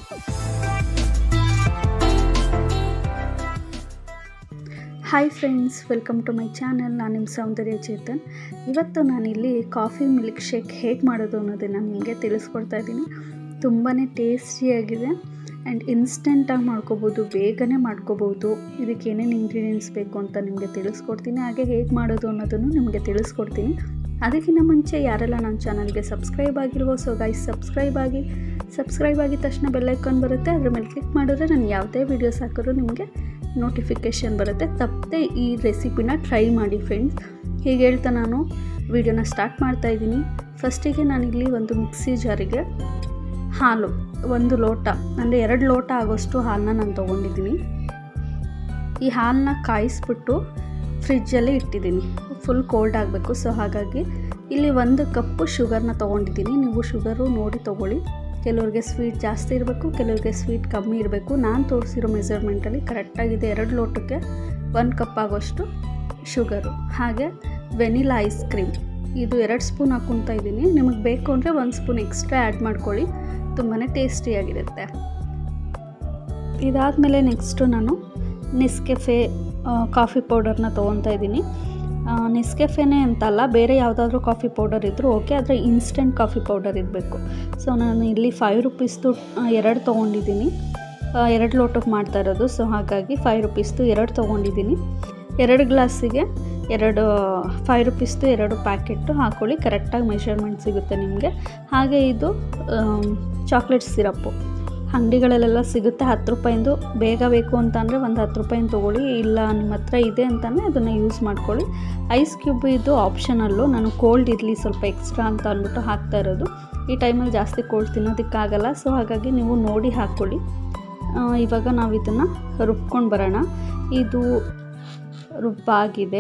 hi friends welcome to my channel ನಾನು ನಿಮ್ಮ ಸೌಂದರ್ಯ ಚೇತನ್ ಇವತ್ತು ನಾನಿಲ್ಲಿ ಕಾಫಿ ಮಿಲ್ಕ್ ಶೇಕ್ ಹೇಗೆ ಮಾಡೋದು ಅನ್ನೋದನ್ನು ನಿಮಗೆ ತಿಳಿಸ್ಕೊಡ್ತಾ ಇದ್ದೀನಿ ತುಂಬಾ ಟೇಸ್ಟಿಯಾಗಿದೆ ಆ್ಯಂಡ್ ಇನ್ಸ್ಟೆಂಟಾಗಿ ಮಾಡ್ಕೋಬೋದು ಬೇಗನೆ ಮಾಡ್ಕೋಬೋದು ಇದಕ್ಕೆ ಏನೇನು ಇಂಗ್ರೀಡಿಯೆಂಟ್ಸ್ ಬೇಕು ಅಂತ ನಿಮಗೆ ತಿಳಿಸ್ಕೊಡ್ತೀನಿ ಹಾಗೆ ಹೇಗೆ ಮಾಡೋದು ಅನ್ನೋದನ್ನು ನಿಮಗೆ ತಿಳಿಸ್ಕೊಡ್ತೀನಿ ಅದಕ್ಕಿಂತ ಮುಂಚೆ ಯಾರೆಲ್ಲ ನನ್ನ ಚಾನಲ್ಗೆ ಸಬ್ಸ್ಕ್ರೈಬ್ ಆಗಿಲ್ವೋ ಸೊ ಗೈಸ್ ಸಬ್ಸ್ಕ್ರೈಬ್ ಆಗಿ ಸಬ್ಸ್ಕ್ರೈಬ್ ಆಗಿದ ತಕ್ಷಣ ಬೆಲ್ಲೈಕಾನ್ ಬರುತ್ತೆ ಅದ್ರ ಮೇಲೆ ಕ್ಲಿಕ್ ಮಾಡಿದ್ರೆ ನಾನು ಯಾವುದೇ ವೀಡಿಯೋಸ್ ಹಾಕಿದ್ರು ನಿಮಗೆ ನೋಟಿಫಿಕೇಷನ್ ಬರುತ್ತೆ ತಪ್ಪದೆ ಈ ರೆಸಿಪಿನ ಟ್ರೈ ಮಾಡಿ ಫ್ರೆಂಡ್ಸ್ ಹೀಗೆ ಹೇಳ್ತಾ ನಾನು ವಿಡಿಯೋನ ಸ್ಟಾರ್ಟ್ ಮಾಡ್ತಾ ಇದ್ದೀನಿ ಫಸ್ಟಿಗೆ ನಾನಿಲ್ಲಿ ಒಂದು ಮಿಕ್ಸಿ ಜಾರಿಗೆ ಹಾಲು ಒಂದು ಲೋಟ ಅಂದರೆ ಎರಡು ಲೋಟ ಆಗೋಷ್ಟು ಹಾಲನ್ನ ನಾನು ತೊಗೊಂಡಿದ್ದೀನಿ ಈ ಹಾಲನ್ನ ಕಾಯಿಸ್ಬಿಟ್ಟು ಫ್ರಿಜ್ಜಲ್ಲಿ ಇಟ್ಟಿದ್ದೀನಿ ಫುಲ್ ಕೋಲ್ಡ್ ಆಗಬೇಕು ಸೊ ಹಾಗಾಗಿ ಇಲ್ಲಿ ಒಂದು ಕಪ್ಪು ಶುಗರ್ನ ತೊಗೊಂಡಿದ್ದೀನಿ ನೀವು ಶುಗರು ನೋಡಿ ತೊಗೊಳ್ಳಿ ಕೆಲವ್ರಿಗೆ ಸ್ವೀಟ್ ಜಾಸ್ತಿ ಇರಬೇಕು ಕೆಲವ್ರಿಗೆ ಸ್ವೀಟ್ ಕಮ್ಮಿ ಇರಬೇಕು ನಾನು ತೋರಿಸಿರೋ ಮೆಸರ್ಮೆಂಟಲ್ಲಿ ಕರೆಕ್ಟಾಗಿದೆ ಎರಡು ಲೋಟಕ್ಕೆ ಒಂದು ಕಪ್ ಆಗೋಷ್ಟು ಶುಗರು ಹಾಗೆ ವೆನಿಲಾ ಐಸ್ ಕ್ರೀಮ್ ಇದು ಎರಡು ಸ್ಪೂನ್ ಹಾಕ್ಕೊತಾ ಇದ್ದೀನಿ ನಿಮಗೆ ಬೇಕು ಅಂದರೆ ಒಂದು ಸ್ಪೂನ್ ಎಕ್ಸ್ಟ್ರಾ ಆ್ಯಡ್ ಮಾಡ್ಕೊಳ್ಳಿ ತುಂಬಾ ಟೇಸ್ಟಿಯಾಗಿರುತ್ತೆ ಇದಾದಮೇಲೆ ನೆಕ್ಸ್ಟು ನಾನು ನೆಸ್ಕೆಫೆ ಕಾಫಿ ಪೌಡರ್ನ ತೊಗೊತಾ ಇದ್ದೀನಿ ನೆಸ್ಕೆಫೆನೇ ಅಂತಲ್ಲ ಬೇರೆ ಯಾವುದಾದ್ರೂ ಕಾಫಿ ಪೌಡರ್ ಇದ್ದರೂ ಓಕೆ ಆದರೆ ಇನ್ಸ್ಟೆಂಟ್ ಕಾಫಿ ಪೌಡರ್ ಇರಬೇಕು ಸೊ ನಾನು ಇಲ್ಲಿ ಫೈವ್ ರುಪೀಸ್ದು ಎರಡು ತೊಗೊಂಡಿದ್ದೀನಿ ಎರಡು ಲೋಟಕ್ಕೆ ಮಾಡ್ತಾ ಇರೋದು ಸೊ ಹಾಗಾಗಿ ಫೈವ್ ರುಪೀಸ್ದು ಎರಡು ತೊಗೊಂಡಿದ್ದೀನಿ ಎರಡು ಗ್ಲಾಸಿಗೆ ಎರಡು ಫೈವ್ ರುಪೀಸ್ದು ಎರಡು ಪ್ಯಾಕೆಟು ಹಾಕ್ಕೊಳ್ಳಿ ಕರೆಕ್ಟಾಗಿ ಮೆಷರ್ಮೆಂಟ್ ಸಿಗುತ್ತೆ ನಿಮಗೆ ಹಾಗೆ ಇದು ಚಾಕ್ಲೇಟ್ ಸಿರಪ್ಪು ಅಂಗಡಿಗಳಲ್ಲೆಲ್ಲ ಸಿಗುತ್ತೆ ಹತ್ತು ರೂಪಾಯಿಂದು ಬೇಗ ಬೇಕು ಅಂತ ಅಂದರೆ ಒಂದು ಹತ್ತು ರೂಪಾಯಿನ ತೊಗೊಳ್ಳಿ ಇಲ್ಲ ನಿಮ್ಮ ಹತ್ರ ಇದೆ ಅಂತಲೇ ಅದನ್ನು ಯೂಸ್ ಮಾಡ್ಕೊಳ್ಳಿ ಐಸ್ ಕ್ಯೂಬ್ ಇದು ಆಪ್ಷನಲ್ಲು ನಾನು ಕೋಲ್ಡ್ ಇರಲಿ ಸ್ವಲ್ಪ ಎಕ್ಸ್ಟ್ರಾ ಅಂತ ಅಂದ್ಬಿಟ್ಟು ಹಾಕ್ತಾ ಇರೋದು ಈ ಟೈಮಲ್ಲಿ ಜಾಸ್ತಿ ಕೋಲ್ಡ್ ತಿನ್ನೋದಕ್ಕಾಗಲ್ಲ ಸೊ ಹಾಗಾಗಿ ನೀವು ನೋಡಿ ಹಾಕ್ಕೊಳ್ಳಿ ಇವಾಗ ನಾವು ಇದನ್ನು ರುಬ್ಕೊಂಡು ಬರೋಣ ಇದು ರುಬ್ಬಾಗಿದೆ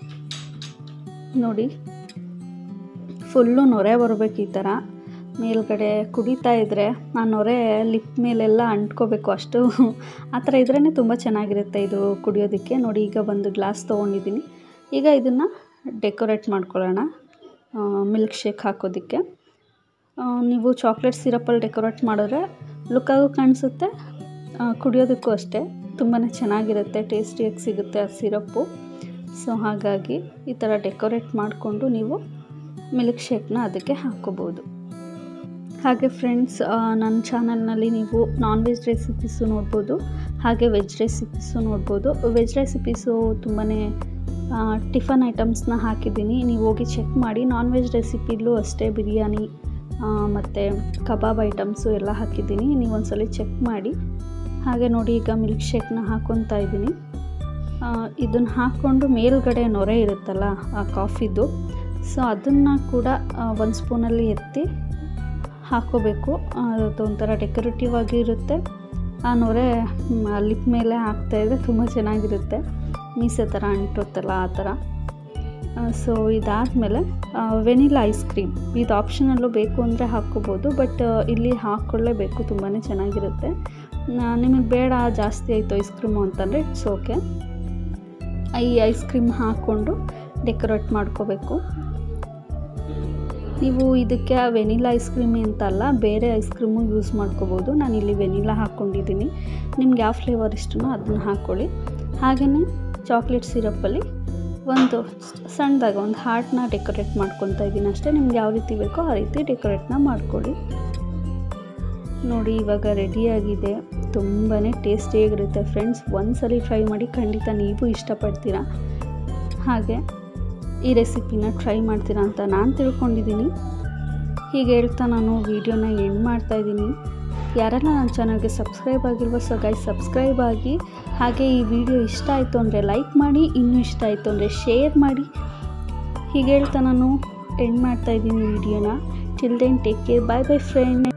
ನೋಡಿ ಫುಲ್ಲು ನೊರೆ ಬರಬೇಕು ಈ ಥರ ಮೇಲ್ಗಡೆ ಕುಡಿತಾ ಇದ್ದರೆ ಆ ನೊರೆ ಲಿಪ್ ಮೇಲೆಲ್ಲ ಅಂಟ್ಕೋಬೇಕು ಅಷ್ಟು ಆ ಥರ ಇದ್ರೇ ತುಂಬ ಚೆನ್ನಾಗಿರುತ್ತೆ ಇದು ಕುಡಿಯೋದಕ್ಕೆ ನೋಡಿ ಈಗ ಒಂದು ಗ್ಲಾಸ್ ತೊಗೊಂಡಿದ್ದೀನಿ ಈಗ ಇದನ್ನು ಡೆಕೋರೇಟ್ ಮಾಡ್ಕೊಳ್ಳೋಣ ಮಿಲ್ಕ್ ಶೇಕ್ ಹಾಕೋದಕ್ಕೆ ನೀವು ಚಾಕ್ಲೇಟ್ ಸಿರಪ್ಪಲ್ಲಿ ಡೆಕೋರೇಟ್ ಮಾಡಿದ್ರೆ ಲುಕ್ಕಾಗೂ ಕಾಣಿಸುತ್ತೆ ಕುಡಿಯೋದಕ್ಕೂ ಅಷ್ಟೇ ತುಂಬಾ ಚೆನ್ನಾಗಿರುತ್ತೆ ಟೇಸ್ಟಿಯಾಗಿ ಸಿಗುತ್ತೆ ಆ ಸಿರಪ್ಪು ಸೊ ಹಾಗಾಗಿ ಈ ಥರ ಡೆಕೋರೇಟ್ ಮಾಡಿಕೊಂಡು ನೀವು ಮಿಲ್ಕ್ ಶೇಕ್ನ ಅದಕ್ಕೆ ಹಾಕ್ಕೋಬೋದು ಹಾಗೆ ಫ್ರೆಂಡ್ಸ್ ನನ್ನ ಚಾನಲ್ನಲ್ಲಿ ನೀವು ನಾನ್ ವೆಜ್ ರೆಸಿಪೀಸು ನೋಡ್ಬೋದು ಹಾಗೆ ವೆಜ್ ರೆಸಿಪೀಸು ನೋಡ್ಬೋದು ವೆಜ್ ರೆಸಿಪೀಸು ತುಂಬಾ ಟಿಫನ್ ಐಟಮ್ಸ್ನ ಹಾಕಿದ್ದೀನಿ ನೀವು ಹೋಗಿ ಚೆಕ್ ಮಾಡಿ ನಾನ್ ವೆಜ್ ರೆಸಿಪಿಲೂ ಅಷ್ಟೇ ಬಿರಿಯಾನಿ ಮತ್ತು ಕಬಾಬ್ ಐಟಮ್ಸು ಎಲ್ಲ ಹಾಕಿದ್ದೀನಿ ನೀವು ಒಂದ್ಸಲ ಚೆಕ್ ಮಾಡಿ ಹಾಗೆ ನೋಡಿ ಈಗ ಮಿಲ್ಕ್ ಶೇಕ್ನ ಹಾಕ್ಕೊತಾ ಇದ್ದೀನಿ ಇದನ್ನು ಹಾಕ್ಕೊಂಡು ಮೇಲ್ಗಡೆ ನೊರೆ ಇರುತ್ತಲ್ಲ ಆ ಕಾಫಿದು ಸೊ ಅದನ್ನು ಕೂಡ ಒಂದು ಸ್ಪೂನಲ್ಲಿ ಎತ್ತಿ ಹಾಕ್ಕೋಬೇಕು ಅದು ಒಂಥರ ಡೆಕೋರೇಟಿವ್ ಆಗಿ ಇರುತ್ತೆ ಆ ನೊರೆ ಲಿಪ್ ಮೇಲೆ ಹಾಕ್ತಾಯಿದ್ರೆ ತುಂಬ ಚೆನ್ನಾಗಿರುತ್ತೆ ಮೀಸೆ ಥರ ಅಂಟುತ್ತಲ್ಲ ಆ ಥರ ಸೊ ಇದಾದಮೇಲೆ ವೆನಿಲಾ ಐಸ್ ಕ್ರೀಮ್ ಇದು ಆಪ್ಷನಲ್ಲೂ ಬೇಕು ಅಂದರೆ ಹಾಕ್ಕೋಬೋದು ಬಟ್ ಇಲ್ಲಿ ಹಾಕ್ಕೊಳ್ಳೇಬೇಕು ತುಂಬಾ ಚೆನ್ನಾಗಿರುತ್ತೆ ನಿಮಗೆ ಬೇಡ ಜಾಸ್ತಿ ಆಯಿತು ಐಸ್ ಕ್ರೀಮು ಅಂತಂದರೆ ಇಟ್ಸ್ ಓಕೆ ಈ ಐಸ್ ಕ್ರೀಮ್ ಹಾಕ್ಕೊಂಡು ಡೆಕೋರೇಟ್ ಮಾಡ್ಕೋಬೇಕು ನೀವು ಇದಕ್ಕೆ ವೆನಿಲಾ ಐಸ್ ಕ್ರೀಮ್ ಅಂತಲ್ಲ ಬೇರೆ ಐಸ್ ಕ್ರೀಮು ಯೂಸ್ ಮಾಡ್ಕೋಬೋದು ನಾನು ಇಲ್ಲಿ ವೆನಿಲಾ ಹಾಕ್ಕೊಂಡಿದ್ದೀನಿ ನಿಮ್ಗೆ ಯಾವ ಫ್ಲೇವರ್ ಇಷ್ಟನೋ ಅದನ್ನು ಹಾಕ್ಕೊಳ್ಳಿ ಹಾಗೆಯೇ ಚಾಕ್ಲೇಟ್ ಸಿರಪ್ಪಲ್ಲಿ ಒಂದು ಸಣ್ಣದಾಗ ಒಂದು ಹಾರ್ಟ್ನ ಡೆಕೋರೇಟ್ ಮಾಡ್ಕೊತಾ ಇದ್ದೀನಿ ಅಷ್ಟೇ ನಿಮ್ಗೆ ಯಾವ ರೀತಿ ಬೇಕೋ ಆ ರೀತಿ ಡೆಕೋರೇಟ್ನ ಮಾಡ್ಕೊಳ್ಳಿ ನೋಡಿ ಇವಾಗ ರೆಡಿಯಾಗಿದೆ ತುಂಬಾ ಟೇಸ್ಟಿಯಾಗಿರುತ್ತೆ ಫ್ರೆಂಡ್ಸ್ ಒಂದ್ಸಲಿ ಟ್ರೈ ಮಾಡಿ ಖಂಡಿತ ನೀವು ಇಷ್ಟಪಡ್ತೀರಾ ಹಾಗೆ ಈ ರೆಸಿಪಿನ ಟ್ರೈ ಮಾಡ್ತೀರಾ ಅಂತ ನಾನು ತಿಳ್ಕೊಂಡಿದ್ದೀನಿ ಹೀಗೆ ಹೇಳ್ತಾ ನಾನು ವೀಡಿಯೋನ ಎಂಡ್ ಮಾಡ್ತಾಯಿದ್ದೀನಿ ಯಾರೆಲ್ಲ ನನ್ನ ಚಾನಲ್ಗೆ ಸಬ್ಸ್ಕ್ರೈಬ್ ಆಗಿಲ್ವೋ ಸೊ ಗೈ ಸಬ್ಸ್ಕ್ರೈಬ್ ಆಗಿ ಹಾಗೆ ಈ ವಿಡಿಯೋ ಇಷ್ಟ ಆಯಿತು ಅಂದರೆ ಲೈಕ್ ಮಾಡಿ ಇನ್ನೂ ಇಷ್ಟ ಆಯಿತು ಅಂದರೆ ಶೇರ್ ಮಾಡಿ ಹೀಗೆ ಹೇಳ್ತಾ ನಾನು ಎಂಡ್ ಮಾಡ್ತಾಯಿದ್ದೀನಿ ವಿಡಿಯೋನ till then take care bye bye friend